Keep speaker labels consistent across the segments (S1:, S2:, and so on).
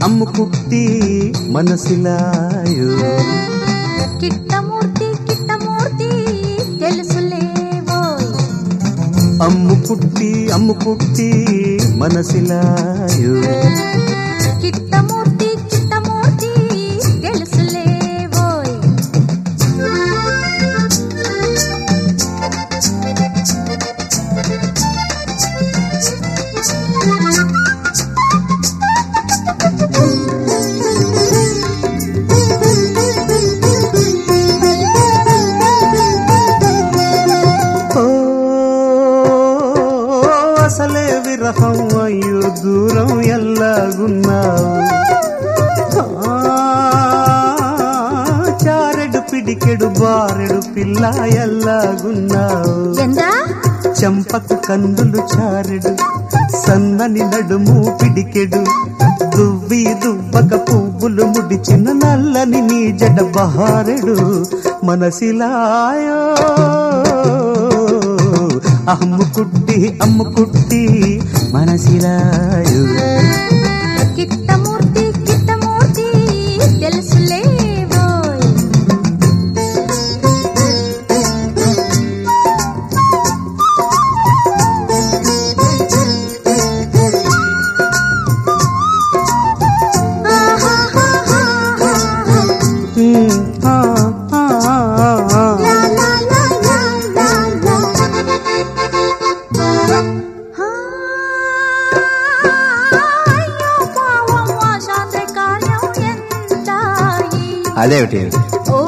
S1: అమ్ముకుట్టి మనసిలాయో
S2: కిట్టమూర్తి కిట్టమూర్తి తెలుసులేవోయ్
S1: అమ్ముకుట్టి అమ్ముకుట్టి మనసిలాయో
S2: కిట్టమూర్తి కిట్టమూర్తి తెలుసులేవోయ్
S1: ఓ అసలే విరహం అయ్యో దూరం ఎల్లాగున్నావు ఆ, చారెడు పిడికెడు బారెడు పిల్ల ఎల్లాగున్నావు
S2: ఎందా
S1: చెంపకు కందులు చారెడు సన్నని నడుము పిడికెడు దువ్వి దువ్వక పువ్వులు ముడిచిన నల్లని నీ జడ బహారెడు మనసిలాయో అమ్ముకుట్టి అమ్ముకుట్టి మనసిలాయో
S2: కిట్టమూర్తి కిట్టమూర్తి తెలుసులేవోయ్
S1: ఉమ్, ఆ, ఆ, ఆ, ఆ.
S2: లా లా లా లా లా లా. ఆ, అయ్యో పావం ఆ శాంతకార్యం ఎంతాయి.
S1: అదేమిటి
S2: ఓ,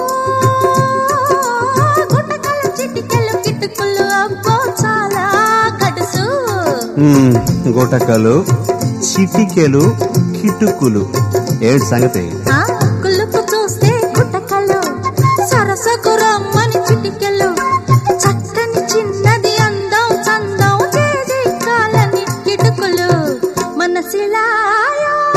S2: గుట్టకలు చిటికెలు కిటుకులు అబ్బో చాలా కడుసు
S1: ఉమ్, గుటకలు చిటికెలు కిటుకులు ఏమిటి సంగతి
S2: ఆ కులుపు చూస్తే గుట్టకలు సరసకు రమ్మని చిటికెలు చక్కని చిన్నది అందం చందం చేజే కాలని కిటుకులు మనసిలాయో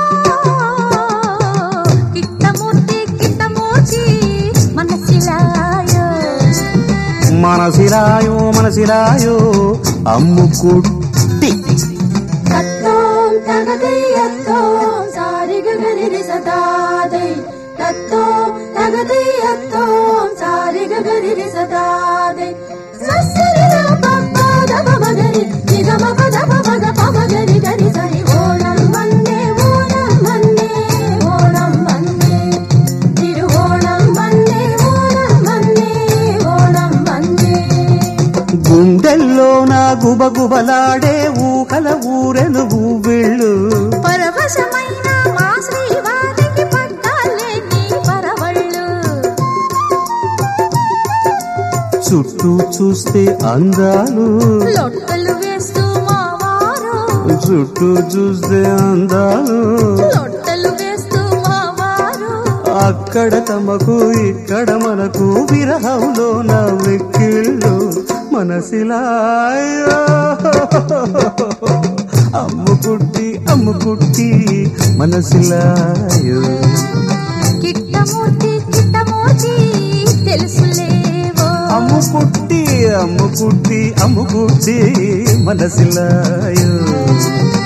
S2: కిట్టమూర్తి కిట్టమూర్తి మనసిలాయో
S1: మనసిలాయో మనసిలాయో అమ్ముకుట్టి
S2: తత్వం తగదయ్యత్వం సారిగగరి సదాదై తత్వం తగదయ్యత్వం సారిగగరి సదాదై సస్సరిన పప్పద పమగరి నిగమ పద పమగ పమగరి గరి సరి ఓణం వన్నే ఓణం వన్నే ఓణం వన్నే తిరువోణం వన్నే ఓణం వన్నే ఓణం వన్నే
S1: గుండెల్లో నా గుబగుబలాడే ఊకల ఊరెను ఊవిళ్ళు
S2: పరవశమైన మా శ్రీవారికి పట్టాలే నీ పరవళ్ళు
S1: చుట్టూ చూస్తే అందాలు
S2: లొట్టలు వేస్తూ మా వారు
S1: చుట్టూ చూస్తే అందాలు
S2: లొట్టలు వేస్తూ మా వారు
S1: అక్కడ తమకు ఇక్కడ మనకు విరహంలో నా వెక్కిళ్ళు మనసిలాయో అమ్ముకుట్టి అమ్ముకుట్టి మనసిలాయో
S2: కిట్టమూర్తి కిట్టమూర్తి తెలుసులేవో
S1: అమ్ముకుట్టి అమ్ముకుట్టి అమ్ముకుట్టి మనసిలాయో